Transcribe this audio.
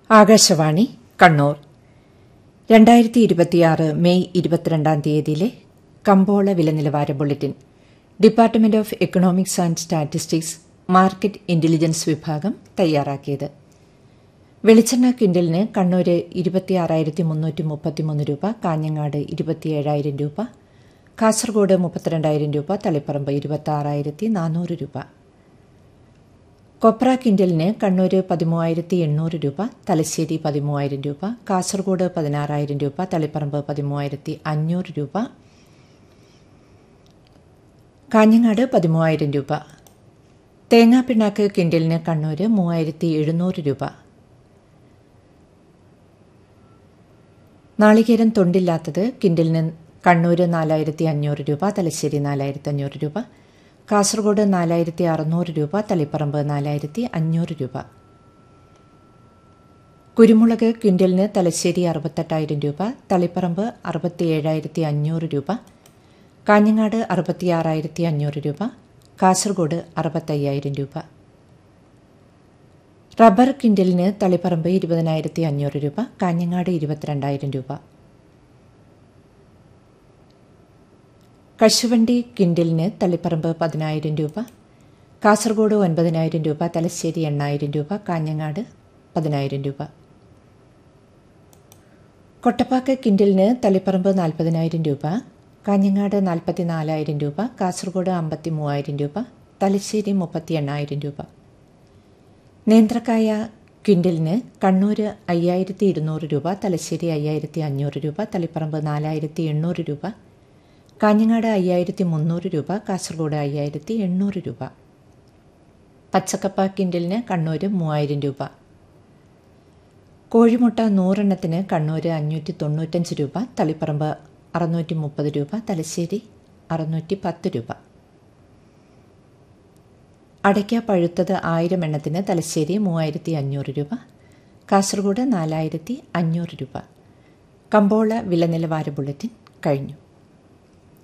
ആകാശവാണി കണ്ണൂർ രണ്ടായിരത്തി ഇരുപത്തിയാറ് മെയ് ഇരുപത്തിരണ്ടാം തീയതിയിലെ കമ്പോള വില നിലവാര bulletin department of economics and statistics market intelligence വിഭാഗം തയ്യാറാക്കിയത് വെളിച്ചെണ്ണ ക്വിന്റലിന് കണ്ണൂര് ഇരുപത്തിയാറായിരത്തി മുന്നൂറ്റി മുപ്പത്തിമൂന്ന് രൂപ കാഞ്ഞങ്ങാട് ഇരുപത്തിയേഴായിരം രൂപ കാസർഗോഡ് മുപ്പത്തിരണ്ടായിരം രൂപ തളിപ്പറമ്പ് ഇരുപത്തി നാനൂറ് രൂപ കൊപ്ര കിൻഡലിന് കണ്ണൂര് പതിമൂവായിരത്തി എണ്ണൂറ് രൂപ തലശ്ശേരി പതിമൂവായിരം രൂപ കാസർഗോഡ് പതിനാറായിരം രൂപ തളിപ്പറമ്പ് പതിമൂവായിരത്തി അഞ്ഞൂറ് രൂപ കാഞ്ഞങ്ങാട് പതിമൂവായിരം രൂപ തേങ്ങാപ്പിണ്ണാക്ക് കിൻഡലിന് കണ്ണൂര് മൂവായിരത്തി എഴുന്നൂറ് രൂപ നാളികേരം തൊണ്ടില്ലാത്തത് കിൻഡലിന് കണ്ണൂര് നാലായിരത്തി അഞ്ഞൂറ് രൂപ തലശ്ശേരി നാലായിരത്തി അഞ്ഞൂറ് രൂപ കാസർഗോഡ് നാലായിരത്തി അറുന്നൂറ് രൂപ തളിപ്പറമ്പ് നാലായിരത്തി അഞ്ഞൂറ് രൂപ കുരുമുളക് ക്വിൻ്റലിന് തലശ്ശേരി അറുപത്തെട്ടായിരം രൂപ തളിപ്പറമ്പ് അറുപത്തിയേഴായിരത്തി അഞ്ഞൂറ് രൂപ കാഞ്ഞങ്ങാട് അറുപത്തിയാറായിരത്തി അഞ്ഞൂറ് രൂപ കാസർഗോഡ് അറുപത്തയ്യായിരം രൂപ റബ്ബർ ക്വിൻ്റലിന് തളിപ്പറമ്പ് ഇരുപതിനായിരത്തി അഞ്ഞൂറ് രൂപ കാഞ്ഞങ്ങാട് ഇരുപത്തിരണ്ടായിരം രൂപ കശുവണ്ടി കിൻഡലിന് തളിപ്പറമ്പ് പതിനായിരം രൂപ കാസർഗോഡ് ഒൻപതിനായിരം രൂപ തലശ്ശേരി എണ്ണായിരം രൂപ കാഞ്ഞങ്ങാട് പതിനായിരം രൂപ കൊട്ടപ്പാക്ക് കിൻഡലിന് തളിപ്പറമ്പ് നാൽപ്പതിനായിരം രൂപ കാഞ്ഞങ്ങാട് നാൽപ്പത്തി നാലായിരം രൂപ കാസർഗോഡ് അമ്പത്തി മൂവായിരം രൂപ തലശ്ശേരി മുപ്പത്തി എണ്ണായിരം രൂപ നേന്ത്രക്കായ ക്വിൻ്റലിന് കണ്ണൂർ അയ്യായിരത്തി ഇരുന്നൂറ് രൂപ തലശ്ശേരി അയ്യായിരത്തി അഞ്ഞൂറ് രൂപ തളിപ്പറമ്പ് നാലായിരത്തി എണ്ണൂറ് രൂപ കാഞ്ഞങ്ങാട് അയ്യായിരത്തി മുന്നൂറ് രൂപ കാസർഗോഡ് അയ്യായിരത്തി എണ്ണൂറ് രൂപ പച്ചക്കപ്പ കിൻഡലിന് കണ്ണൂർ മൂവായിരം രൂപ കോഴിമുട്ട നൂറെണ്ണത്തിന് കണ്ണൂർ അഞ്ഞൂറ്റി തൊണ്ണൂറ്റഞ്ച് രൂപ തളിപ്പറമ്പ് അറുന്നൂറ്റി മുപ്പത് രൂപ തലശ്ശേരി അറുന്നൂറ്റി പത്ത് രൂപ അടയ്ക്ക പഴുത്തത് ആയിരം എണ്ണത്തിന് തലശ്ശേരി മൂവായിരത്തി അഞ്ഞൂറ് രൂപ കാസർഗോഡ് നാലായിരത്തി അഞ്ഞൂറ് രൂപ കമ്പോള വില നിലവാര ബുള്ളറ്റിൻ കഴിഞ്ഞു